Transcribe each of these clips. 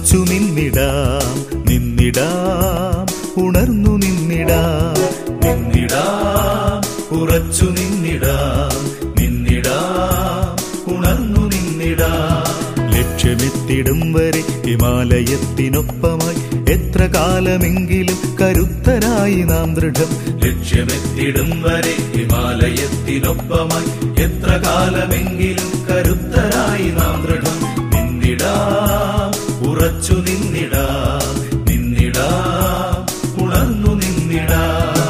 ഉറച്ചു നിന്നിടാം നിന്നിടാം ഉണർന്നു നിന്നിടാം നിന്നിടാം ഉറച്ചു നിന്നിടാം നിന്നിടാം ഉണർന്നു നിന്നിടാം ലക്ഷ്യമെത്തിടും വരെ ഹിമാലയത്തിനൊപ്പമായി എത്ര കാലമെങ്കിലും കരുത്തരായി നാം ദൃഢം ലക്ഷ്യമെത്തിടും വരെ ഹിമാലയത്തിനൊപ്പമായി എത്ര കാലമെങ്കിലും കരുത്തരായി നാം ദൃഢം നിന്നിടാം ഉറച്ചു നിന്നിടാം നിന്നിടാം ഉണർന്നു നിന്നിടാം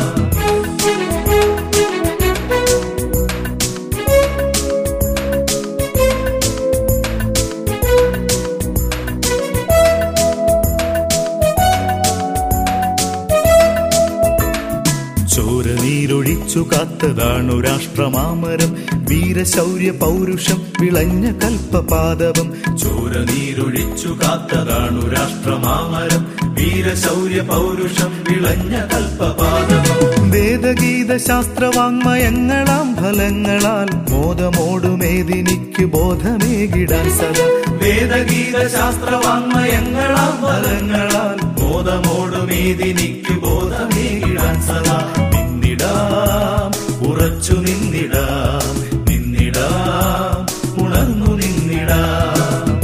ചോര നീരൊഴിച്ചു കാത്തതാണു രാഷ്ട്രമാമരം വീരശൗര്യ പൗരുഷം വിളഞ്ഞ കൽപ്പപാദവം ചോര നീരൊഴിച്ചു കാത്തതാണു രാഷ്ട്രമാമരം വീരശൗര്യ പൗരുഷം വിളഞ്ഞ കൽപ്പപാദവം വേദഗീത ശാസ്ത്രവാങ്മയങ്ങളാം ഫലങ്ങളാൽ മോദമോടുമേദിനിക്ക് ബോധമേകിടാൻ സദാ വേദഗീത ശാസ്ത്രവാങ്മയങ്ങളാം ഫലങ്ങളാൽ ബോധമോടുമേദിനിക്ക് ബോധമേകിടാൻ സദാ നിന്നിടാം ഉറച്ചു നിന്നിടാം നിന്നിടാം ഉണർന്നു നിന്നിടാം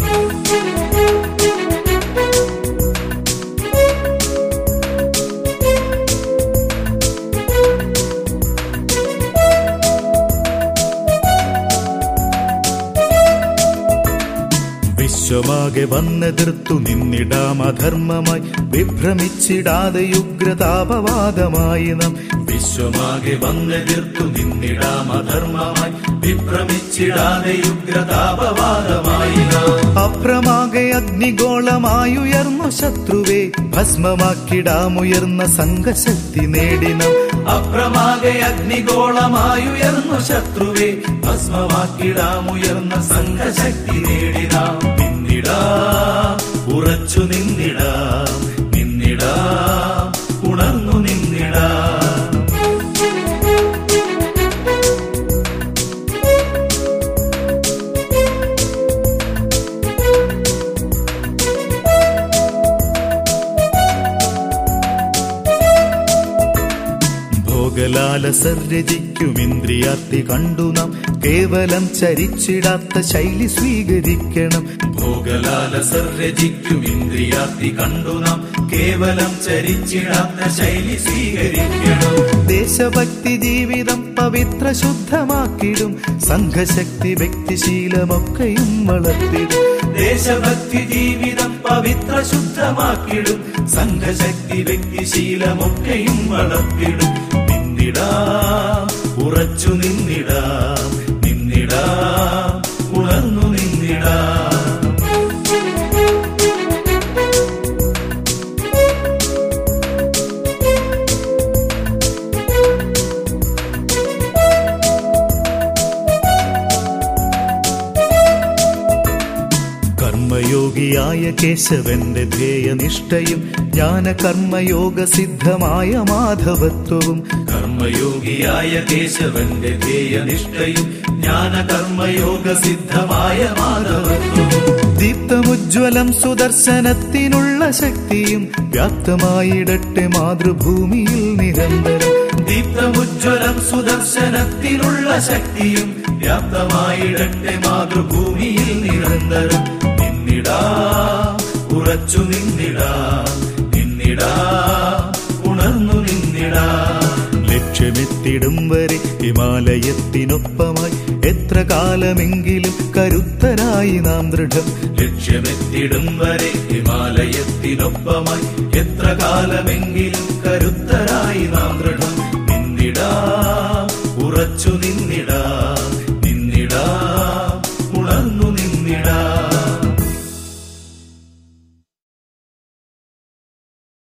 വിശ്വമാകെ വന്നെതിർത്തു നിന്നിടാം അധർമ്മമായി വിഭ്രമിച്ചിടാതെ ഉഗ്രതാപവാദമായി നാം വിശ്വമാകെ വന്നെതിർത്തു നിന്നിടാം അധർമ്മമായി വിഭ്രമിച്ചിടാതെ ഉഗ്രതാപവാദമായി നാം അപ്രമാകെ അഗ്നിഗോളമായുയർന്നു ശത്രുവെ ഭസ്മമാക്കിടാമുയർന്ന സംഘശക്തി നേടിനം അപ്രമാകെ അഗ്നിഗോളമായുയർന്നു ശത്രുവെ ഭസ്മമാക്കിടാമുയർന്ന സംഘശക്തി നേടിനാം നിന്നിടാം ഉറച്ചു നിന്നിടാം നിന്നിടാം ഉണർന്നു നിന്നിടാം ഭോഗലാലസർജിക്കുമിന്ദ്രിയാർത്തി കണ്ടു നാം കേവലം ചരിച്ചിടാത്ത ശൈലി സ്വീകരിക്കണം ഭോഗലാലസർജിക്കുമിന്ദ്രിയാർത്തി കണ്ടു നാം കേവലം ചരിച്ചിടാത്ത ശൈലി സ്വീകരിക്കണം ദേശഭക്തി ജീവിതം പവിത്ര ശുദ്ധമാക്കിടും സംഘശക്തി വ്യക്തിശീലമൊക്കെയും വളർത്തിടും ദേശഭക്തി ജീവിതം പവിത്ര ശുദ്ധമാക്കിടും സംഘശക്തി വ്യക്തിശീലമൊക്കെയും വളർത്തിടും നിന്നിടാം ഉറച്ചു നിന്നിടാം നിന്നിടാം ഉണർന്നു നിന്നിടാം കർമ്മയോഗിയായ കേശവന്റെ ധ്യേയനിഷ്ഠയും ജ്ഞാന കർമ്മയോഗ സിദ്ധമായ മാധവത്വവും കർമ്മയോഗിയായ കേശവന്റെ ധ്യേയനിഷ്ഠയും ജ്ഞാന കർമ്മയോഗ സിദ്ധമായ മാധവത്വവും ദീപ്തമുജ്വലം സുദർശനത്തിനുള്ള ശക്തിയും വ്യാപ്തമായിടട്ടെ മാതൃഭൂമിയിൽ നിരന്തരം ദീപ്തമുജ്വലം സുദർശനത്തിനുള്ള ശക്തിയും വ്യാപ്തമായിടട്ടെ മാതൃഭൂമിയിൽ നിരന്തരം നിന്നിടാം ഉറച്ചു നിന്നിടാം നിന്നിടാം ഉണർന്നു നിന്നിടാം ലക്ഷ്യമെത്തിടും വരെ ഹിമാലയത്തിനൊപ്പമായി എത്ര കാലമെങ്കിലും കരുത്തരായി നാം ദൃഢം ലക്ഷ്യമെത്തിടും വരെ ഹിമാലയത്തിനൊപ്പമായി എത്ര കാലമെങ്കിലും കരുത്തരായി